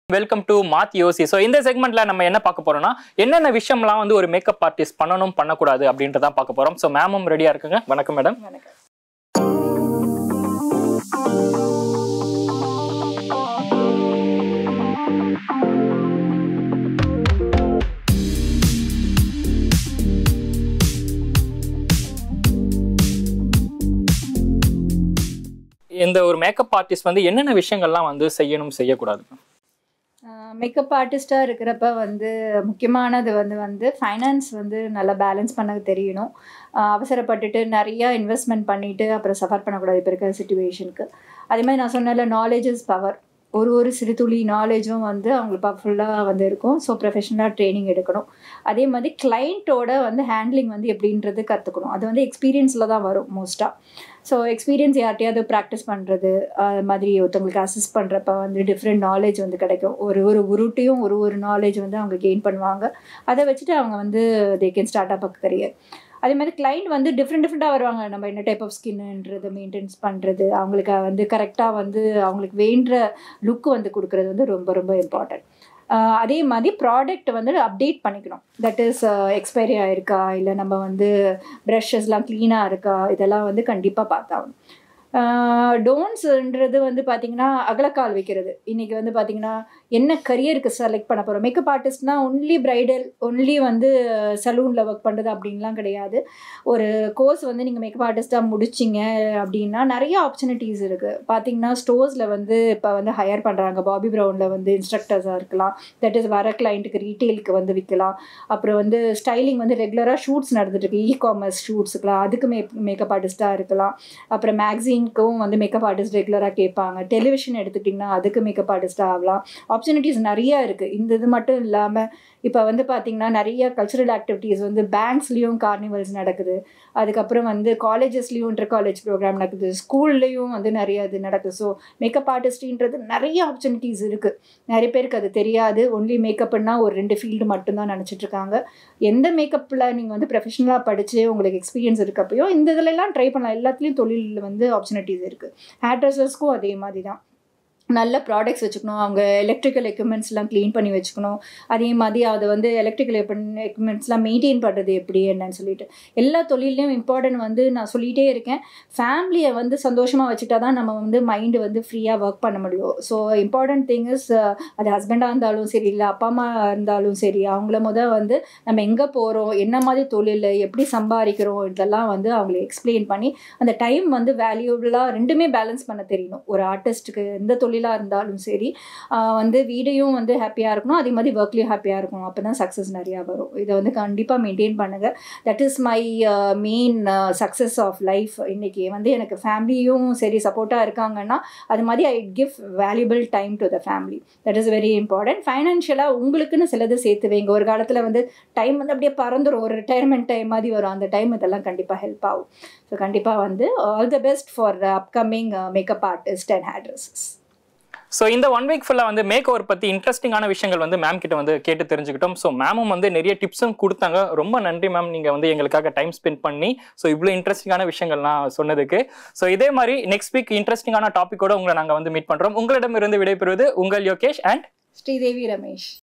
welcome to மாத் யோசி so இந்த செக்மெண்ட்ல நம்ம என்ன பார்க்க போறோம்னா என்னென்ன விஷயம்லாம் வந்து ஒரு மேக்கப் ஆர்டிஸ்ட் பண்ணணும் பண்ணக்கூடாது அப்படின்றதான் பார்க்க போறோம் ஸோ மேமும் ரெடியா இருக்குங்க வணக்கம் மேடம் வணக்கம் இந்த ஒரு மேக்கப் ஆர்டிஸ்ட் வந்து என்னென்ன விஷயங்கள்லாம் வந்து செய்யணும் செய்யக்கூடாது மேக்கப் ஆர்டிஸ்டாக இருக்கிறப்ப வந்து முக்கியமானது வந்து வந்து ஃபைனான்ஸ் வந்து நல்லா பேலன்ஸ் பண்ண தெரியணும் ஆஹ் அவசரப்பட்டுட்டு நிறையா இன்வெஸ்ட்மெண்ட் பண்ணிவிட்டு அப்புறம் சஃபர் பண்ணக்கூடாது இப்போ இருக்கிற சுச்சுவேஷனுக்கு அதே மாதிரி நான் சொன்னல நாலேஜ் இஸ் பவர் ஒரு ஒரு சிறு துளி நாலேஜும் வந்து அவங்களுக்கு பவர்ஃபுல்லாக வந்து இருக்கும் ஸோ ப்ரொஃபஷனலாக ட்ரைனிங் எடுக்கணும் அதே மாதிரி கிளைண்ட்டோட வந்து ஹேண்ட்லிங் வந்து எப்படின்றது கற்றுக்கணும் அது வந்து எக்ஸ்பீரியன்ஸில் தான் வரும் மோஸ்ட்டாக ஸோ எக்ஸ்பீரியன்ஸ் யார்ட்டையாவது ப்ராக்டிஸ் பண்ணுறது அது மாதிரி ஒருத்தவங்களுக்கு அசிஸ்ட் பண்ணுறப்ப வந்து டிஃப்ரெண்ட் நாலேஜ் வந்து கிடைக்கும் ஒரு ஒரு உருட்டையும் ஒரு ஒரு நாலேஜ் வந்து அவங்க கெயின் பண்ணுவாங்க அதை வச்சுட்டு அவங்க வந்து they can start up career அதே மாதிரி கிளைண்ட் வந்து டிஃப்ரெண்ட் டிஃப்ரெண்ட்டாக வருவாங்க நம்ம என்ன டைப் ஆஃப் ஸ்கின்ன்றது மெயின்டைன்ஸ் பண்ணுறது அவங்களுக்கு வந்து கரெக்டாக வந்து அவங்களுக்கு வேண்டுற லுக் வந்து கொடுக்குறது வந்து ரொம்ப ரொம்ப இம்பார்ட்டன்ட் அதே மாதிரி ப்ராடக்ட் வந்து அப்டேட் பண்ணிக்கணும் தட் இஸ் எக்ஸ்பைரி ஆயிருக்கா இல்லை நம்ம வந்து ப்ரஷஸ்லாம் க்ளீனாக இருக்கா இதெல்லாம் வந்து கண்டிப்பாக பார்த்தாகணும் டோன்ஸ்ன்றது வந்து பார்த்திங்கன்னா அகலக்கால் வைக்கிறது இன்றைக்கி வந்து பார்த்திங்கன்னா என்ன கரியருக்கு செலக்ட் பண்ண போகிறோம் மேக்கப் ஆர்டிஸ்ட்னா ஒன்லி ப்ரைடல் ஒன்லி வந்து சலூனில் ஒர்க் பண்ணுறது அப்படின்லாம் கிடையாது ஒரு கோர்ஸ் வந்து நீங்கள் மேக்கப் ஆர்டிஸ்ட்டாக முடிச்சிங்க அப்படின்னா நிறைய ஆப்பர்ச்சுனிட்டிஸ் இருக்குது பார்த்தீங்கன்னா ஸ்டோர்ஸில் வந்து இப்போ வந்து ஹையர் பண்ணுறாங்க பாபி ப்ரௌனில் வந்து இன்ஸ்ட்ரக்டர்ஸாக இருக்கலாம் தட் இஸ் வர கிளைண்ட்டுக்கு ரீட்டெயிலுக்கு வந்து விற்கலாம் அப்புறம் வந்து ஸ்டைலிங் வந்து ரெகுலராக ஷூட்ஸ் நடந்துட்டுருக்கு இ காமர்ஸ் ஷூட்ஸுக்கெலாம் அதுக்கு மே மேக்கப் ஆர்டிஸ்ட்டாக இருக்கலாம் அப்புறம் மேக்ஸின்க்கும் வந்து மேக்கப் ஆர்டிஸ்ட் ரெகுலராக கேட்பாங்க டெலிவிஷன் எடுத்துக்கிட்டிங்கன்னா அதுக்கு மேக்கப் ஆர்டிஸ்ட்டாக ஆகலாம் ஆப்பர்ச்சுனிட்டிஸ் நிறைய இருக்குது இந்த இது மட்டும் இல்லாமல் இப்போ வந்து பார்த்திங்கன்னா நிறைய கல்ச்சுரல் ஆக்டிவிட்டீஸ் வந்து பேங்க்ஸ்லேயும் கார்னிவல்ஸ் நடக்குது அதுக்கப்புறம் வந்து காலேஜஸ்லேயும் இன்டர் காலேஜ் ப்ரோக்ராம் நடக்குது ஸ்கூல்லேயும் வந்து நிறைய இது நடக்குது ஸோ மேக்கப் ஆர்டிஸ்ட்ன்றது நிறைய ஆப்பர்ச்சுனிட்டிஸ் இருக்குது நிறைய பேருக்கு அது தெரியாது ஒன்லி மேக்கப்னா ஒரு ரெண்டு ஃபீல்டு மட்டும்தான் நினச்சிட்டு இருக்காங்க எந்த மேக்கப்பில் நீங்கள் வந்து ப்ரொஃபஷனலாக படித்து உங்களுக்கு எக்ஸ்பீரியன்ஸ் இருக்கப்பையோ இந்த இதுலலாம் ட்ரை பண்ணலாம் எல்லாத்துலேயும் தொழிலில் வந்து ஆப்பர்ச்சுனிட்டிஸ் இருக்குது ஹேர் ட்ரெஸ்ஸர்ஸ்க்கும் அதே மாதிரி தான் நல்ல ப்ராடக்ட்ஸ் வச்சுக்கணும் அவங்க எலக்ட்ரிக்கல் எக்யூப்மெண்ட்ஸ்லாம் க்ளீன் பண்ணி வச்சுக்கணும் அதே மாதிரி அதை வந்து எலக்ட்ரிக்கல் எக்யூப்மெண்ட்ஸ்லாம் மெயின்டைன் பண்ணுறது எப்படி என்னன்னு சொல்லிட்டு எல்லா தொழிலையும் இம்பார்ட்டன்ட் வந்து நான் சொல்லிகிட்டே இருக்கேன் ஃபேமிலியை வந்து சந்தோஷமாக வச்சுட்டா தான் நம்ம வந்து மைண்டு வந்து ஃப்ரீயாக ஒர்க் பண்ண முடியும் ஸோ இம்பார்ட்டன்ட் திங் இஸ் அது ஹஸ்பண்டாக இருந்தாலும் சரி இல்லை அப்பா அம்மா இருந்தாலும் சரி அவங்கள முத வந்து நம்ம எங்கே போகிறோம் என்ன மாதிரி தொழில் எப்படி சம்பாதிக்கிறோம் இதெல்லாம் வந்து அவங்களுக்கு எக்ஸ்பிளைன் பண்ணி அந்த டைம் வந்து வேல்யூபிளாக ரெண்டுமே பேலன்ஸ் பண்ண தெரியணும் ஒரு ஆர்டிஸ்ட்டுக்கு எந்த தொழிலாக இருந்தாலும் சரி ஆஹ் வந்து வீடையும் வந்து ஹாப்பியாக இருக்கணும் அதே மாதிரி ஒர்க்லேயும் ஹாப்பியாக இருக்கணும் அப்போ தான் சக்ஸஸ் நிறையா வரும் இதை வந்து கண்டிப்பாக மெயின்டைன் பண்ணுங்கள் that is my main success of life இன்றைக்கி வந்து எனக்கு ஃபேமிலியும் சரி சப்போர்ட்டாக இருக்காங்கன்னா அது மாதிரி I give valuable time to the family that is very important ஃபைனான்ஷியலாக உங்களுக்குன்னு சிலது சேர்த்து வைங்க ஒரு காலத்தில் வந்து டைம் வந்து அப்படியே பறந்துடும் ஒரு ரிட்டையர்மெண்ட் டைம் மாதிரி வரும் அந்த டைம் இதெல்லாம் கண்டிப்பாக ஹெல்ப் ஆகும் ஸோ கண்டிப்பாக வந்து all the best for upcoming makeup artist and hair dressers so இந்த ஒன் வீக் ஃபுல்லாக வந்து மேக் ஓவர் பற்றி இன்ட்ரெஸ்டிங்கான விஷயங்கள் வந்து மேம் கிட்ட வந்து கேட்டு தெரிஞ்சுக்கிட்டோம் ஸோ மேமும் வந்து நிறைய டிப்ஸும் கொடுத்தாங்க ரொம்ப நன்றி மேம் நீங்கள் வந்து எங்களுக்காக டைம் ஸ்பெண்ட் பண்ணி ஸோ இவ்வளோ இன்ட்ரெஸ்டிங்கான விஷயங்கள்லாம் சொன்னதுக்கு ஸோ இதே மாதிரி நெக்ஸ்ட் வீக் இன்ட்ரெஸ்டிங்கான டாப்பிக்கோட உங்களை நாங்கள் வந்து மீட் பண்ணுறோம் உங்களிடம் இருந்து விடைபெறுவது உங்கள் யோகேஷ் அண்ட் ஸ்ரீதேவி ரமேஷ்